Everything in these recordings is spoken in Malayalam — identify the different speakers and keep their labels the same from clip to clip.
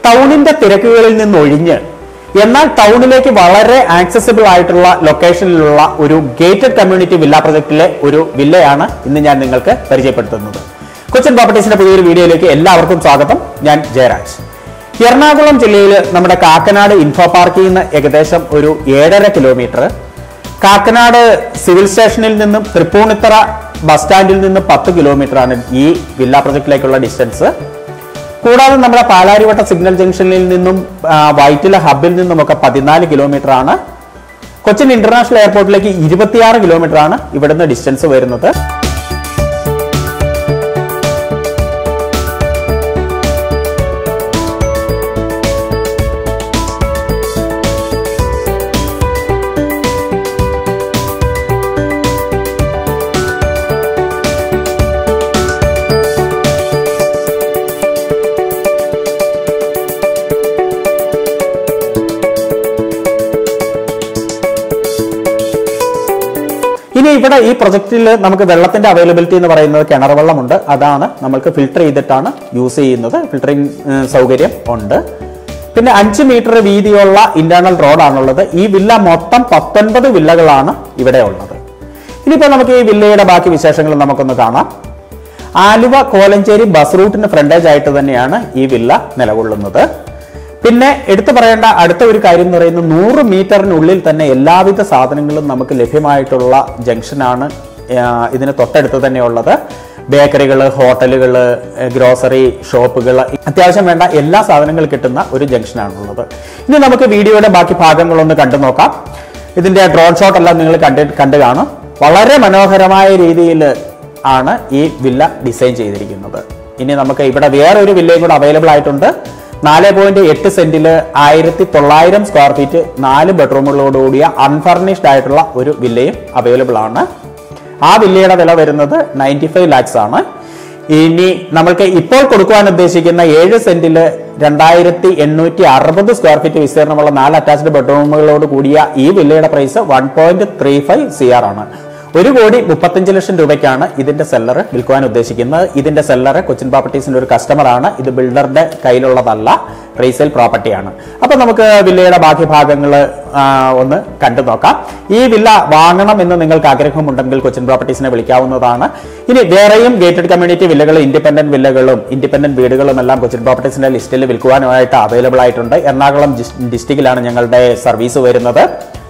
Speaker 1: ടൗണിന്റെ തിരക്കുകളിൽ നിന്നൊഴിഞ്ഞ് എന്നാൽ ടൗണിലേക്ക് വളരെ ആക്സസിബിൾ ആയിട്ടുള്ള ലൊക്കേഷനിലുള്ള ഒരു ഗേറ്റഡ് കമ്മ്യൂണിറ്റി വില്ല പ്രൊജക്റ്റിലെ ഒരു വില്ലയാണ് ഇന്ന് ഞാൻ നിങ്ങൾക്ക് പരിചയപ്പെടുത്തുന്നത് കൊച്ചിൻ പ്രോപ്പർട്ടീസിന്റെ പുതിയൊരു വീഡിയോയിലേക്ക് എല്ലാവർക്കും സ്വാഗതം ഞാൻ ജയരാജ് എറണാകുളം ജില്ലയിൽ നമ്മുടെ കാക്കനാട് ഇൻഫോ പാർക്കിൽ നിന്ന് ഏകദേശം ഒരു ഏഴര കിലോമീറ്റർ കാക്കനാട് സിവിൽ സ്റ്റേഷനിൽ നിന്നും തൃപ്പൂണിത്തറ ബസ് സ്റ്റാൻഡിൽ നിന്ന് പത്ത് കിലോമീറ്റർ ആണ് ഈ വില്ല പ്രൊജക്റ്റിലേക്കുള്ള ഡിസ്റ്റൻസ് കൂടാതെ നമ്മുടെ പാലാരിവട്ട സിഗ്നൽ ജംഗ്ഷനിൽ നിന്നും ആ, വൈറ്റില ഹബിൽ നിന്നുമൊക്കെ പതിനാല് കിലോമീറ്റർ ആണ് കൊച്ചിൻ ഇന്റർനാഷണൽ എയർപോർട്ടിലേക്ക് ഇരുപത്തിയാറ് കിലോമീറ്റർ ആണ് ഇവിടുന്ന് ഡിസ്റ്റൻസ് വരുന്നത് ഇനി ഇവിടെ ഈ പ്രൊജക്റ്റിൽ നമുക്ക് വെള്ളത്തിന്റെ അവൈലബിലിറ്റി എന്ന് പറയുന്നത് കിണർ വെള്ളമുണ്ട് അതാണ് നമ്മൾക്ക് ഫിൽട്ടർ ചെയ്തിട്ടാണ് യൂസ് ചെയ്യുന്നത് ഫിൽറ്ററിംഗ് സൗകര്യം ഉണ്ട് പിന്നെ അഞ്ച് മീറ്റർ വീതിയുള്ള ഇന്റേണൽ റോഡാണുള്ളത് ഈ വില്ല മൊത്തം പത്തൊൻപത് വില്ലകളാണ് ഇവിടെ ഉള്ളത് ഇനിയിപ്പോൾ നമുക്ക് ഈ വില്ലയുടെ ബാക്കി വിശേഷങ്ങൾ നമുക്കൊന്ന് കാണാം ആലുവ കോലഞ്ചേരി ബസ് റൂട്ടിന് ഫ്രണ്ടേജ് ആയിട്ട് തന്നെയാണ് ഈ വില്ല നിലകൊള്ളുന്നത് പിന്നെ എടുത്തു പറയേണ്ട അടുത്ത ഒരു കാര്യം എന്ന് പറയുന്നത് നൂറ് മീറ്ററിനുള്ളിൽ തന്നെ എല്ലാവിധ സാധനങ്ങളും നമുക്ക് ലഭ്യമായിട്ടുള്ള ജംഗ്ഷനാണ് ആ, ഇതിന് തൊട്ടടുത്ത് തന്നെ ഉള്ളത് ബേക്കറികൾ ഹോട്ടലുകൾ ഗ്രോസറി ഷോപ്പുകൾ അത്യാവശ്യം വേണ്ട എല്ലാ സാധനങ്ങളും കിട്ടുന്ന ഒരു ജംഗ്ഷനാണുള്ളത് ഇനി നമുക്ക് വീഡിയോയുടെ ബാക്കി ഭാഗങ്ങളൊന്ന് കണ്ടു നോക്കാം ഇതിന്റെ ഡ്രോൺ ഷോട്ട് എല്ലാം നിങ്ങൾ കണ്ട് കണ്ടു കാണും വളരെ മനോഹരമായ രീതിയിൽ ആണ് ഈ വില്ല ഡിസൈൻ ചെയ്തിരിക്കുന്നത് ഇനി നമുക്ക് ഇവിടെ വേറൊരു വില്ലയും കൂടെ അവൈലബിൾ ആയിട്ടുണ്ട് നാല് പോയിന്റ് എട്ട് സെന്റില് ആയിരത്തി തൊള്ളായിരം സ്ക്വയർ ഫീറ്റ് നാല് ബെഡ്റൂമുകളോടുകൂടിയ അൺഫർണിഷ്ഡ് ആയിട്ടുള്ള ഒരു വില്ലയും അവൈലബിൾ ആണ് ആ വില്ലയുടെ വില വരുന്നത് നയൻറ്റി ഫൈവ് ലാക്സ് ആണ് ഇനി നമ്മൾക്ക് ഇപ്പോൾ കൊടുക്കുവാൻ ഉദ്ദേശിക്കുന്ന ഏഴ് സെന്റില് രണ്ടായിരത്തി എണ്ണൂറ്റി അറുപത് സ്ക്വയർ ഫീറ്റ് വിസ്തീർണമുള്ള നാല് അറ്റാച്ച്ഡ് ബെഡ്റൂമുകളോട് കൂടിയ ഈ വില്ലയുടെ price one point three five C R ആണ് ഒരു കോടി മുപ്പത്തഞ്ച് ലക്ഷം രൂപയ്ക്കാണ് ഇതിന്റെ സെല്ലർ വിൽക്കുവാൻ ഉദ്ദേശിക്കുന്നത് ഇതിന്റെ സെല്ലർ കൊച്ചിൻ പ്രോപ്പർട്ടീസിന്റെ ഒരു കസ്റ്റമർ ആണ് ഇത് ബിൽഡറുടെ കയ്യിലുള്ളതല്ല റീസെയിൽ പ്രോപ്പർട്ടിയാണ് അപ്പൊ നമുക്ക് വില്ലയുടെ ബാക്കി ഭാഗങ്ങൾ ഒന്ന് കണ്ടു നോക്കാം ഈ വില്ല വാങ്ങണം എന്ന് നിങ്ങൾക്ക് ആഗ്രഹമുണ്ടെങ്കിൽ കൊച്ചിൻ പ്രോപ്പർട്ടീസിനെ വിളിക്കാവുന്നതാണ് ഇനി വേറെയും ഗേറ്റഡ് കമ്മ്യൂണിറ്റി വില്ലകളും ഇൻഡിപെൻഡന്റ് വില്ലകളും ഇൻഡിപെൻഡന്റ് വീടുകളും എല്ലാം കൊച്ചിൻ പ്രോപ്പർട്ടീസിന്റെ ലിസ്റ്റിൽ വിൽക്കുവാനായിട്ട് അവൈലബിൾ ആയിട്ടുണ്ട് എറണാകുളം ഡിസ്ട്രിക്റ്റിലാണ് ഞങ്ങളുടെ സർവീസ് വരുന്നത്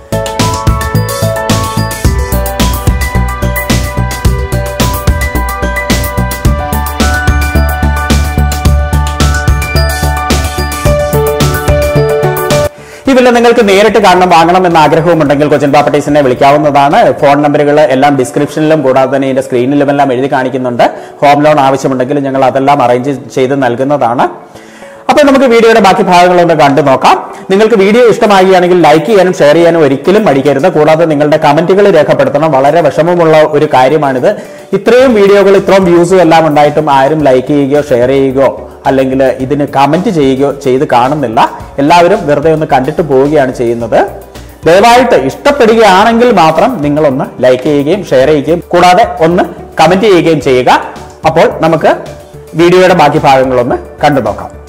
Speaker 1: ഈ വില്ല നിങ്ങൾക്ക് നേരിട്ട് കാണണം വാങ്ങണം എന്ന ആഗ്രഹവുമുണ്ടെങ്കിൽ കൊച്ചിൻ പ്രോപ്പർട്ടീസിനെ വിളിക്കാവുന്നതാണ് ഫോൺ നമ്പറുകൾ എല്ലാം ഡിസ്ക്രിപ്ഷനിലും കൂടാതെ തന്നെ ഇതിന്റെ സ്ക്രീനിലും എല്ലാം എഴുതി കാണിക്കുന്നുണ്ട് ഹോം ലോൺ ആവശ്യമുണ്ടെങ്കിൽ ഞങ്ങൾ അതെല്ലാം അറേഞ്ച് ചെയ്ത് നൽകുന്നതാണ് അപ്പോൾ നമുക്ക് വീഡിയോയുടെ ബാക്കി ഭാഗങ്ങളൊന്ന് കണ്ടു നോക്കാം നിങ്ങൾക്ക് വീഡിയോ ഇഷ്ടമാകുകയാണെങ്കിൽ ലൈക്ക് ചെയ്യാനും ഷെയർ ചെയ്യാനും ഒരിക്കലും മടിക്കരുത് കൂടാതെ നിങ്ങളുടെ കമന്റുകൾ രേഖപ്പെടുത്തണം വളരെ വിഷമമുള്ള ഒരു കാര്യമാണിത് ഇത്രയും വീഡിയോകൾ ഇത്രയും വ്യൂസും എല്ലാം ഉണ്ടായിട്ടും ആരും ലൈക്ക് ചെയ്യുകയോ ഷെയർ ചെയ്യുകയോ അല്ലെങ്കിൽ ഇതിന് കമന്റ് ചെയ്യുകയോ ചെയ്ത് കാണുന്നില്ല എല്ലാവരും വെറുതെ ഒന്ന് കണ്ടിട്ട് പോവുകയാണ് ചെയ്യുന്നത് ദയവായിട്ട് ഇഷ്ടപ്പെടുകയാണെങ്കിൽ മാത്രം നിങ്ങളൊന്ന് ലൈക്ക് ചെയ്യുകയും ഷെയർ ചെയ്യുകയും കൂടാതെ ഒന്ന് കമന്റ് ചെയ്യുകയും ചെയ്യുക അപ്പോൾ നമുക്ക് വീഡിയോയുടെ ബാക്കി ഭാഗങ്ങളൊന്ന് കണ്ടു നോക്കാം